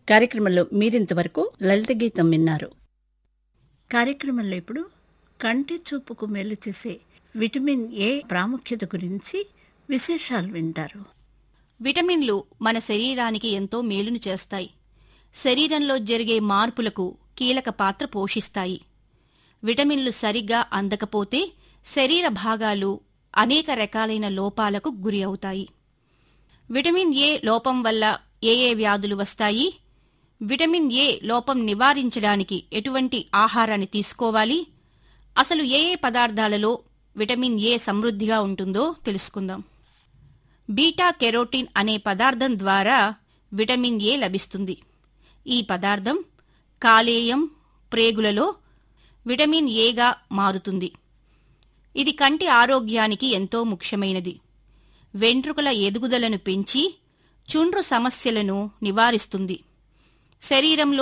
కార్యక్రమంలో మీరింతవరకు లలిత గీతం విన్నారు కార్యక్రమంలో ఇప్పుడు కంటి చూపుకు మేలు చేసే విటమిన్ ఏ ప్రాముఖ్యత గురించి విశేషాలు వింటారు విటమిన్లు మన శరీరానికి ఎంతో మేలును చేస్తాయి శరీరంలో జరిగే మార్పులకు కీలక పాత్ర పోషిస్తాయి విటమిన్లు సరిగ్గా అందకపోతే శరీర భాగాలు అనేక రకాలైన లోపాలకు గురి అవుతాయి విటమిన్ ఏ లోపం వల్ల ఏ ఏ వ్యాధులు వస్తాయి విటమిన్ ఏ లోపం నివారించడానికి ఎటువంటి ఆహారాన్ని తీసుకోవాలి అసలు ఏ ఏ పదార్థాలలో విటమిన్ ఏ సమృద్ధిగా ఉంటుందో తెలుసుకుందాం బీటా కెరోటిన్ అనే పదార్థం ద్వారా విటమిన్ ఏ లభిస్తుంది ఈ పదార్థం కాలేయం ప్రేగులలో విటమిన్ ఏగా మారుతుంది ఇది కంటి ఆరోగ్యానికి ఎంతో ముఖ్యమైనది వెంట్రుకల ఎదుగుదలను పెంచి చుండ్రు సమస్యలను నివారిస్తుంది శరీరంలో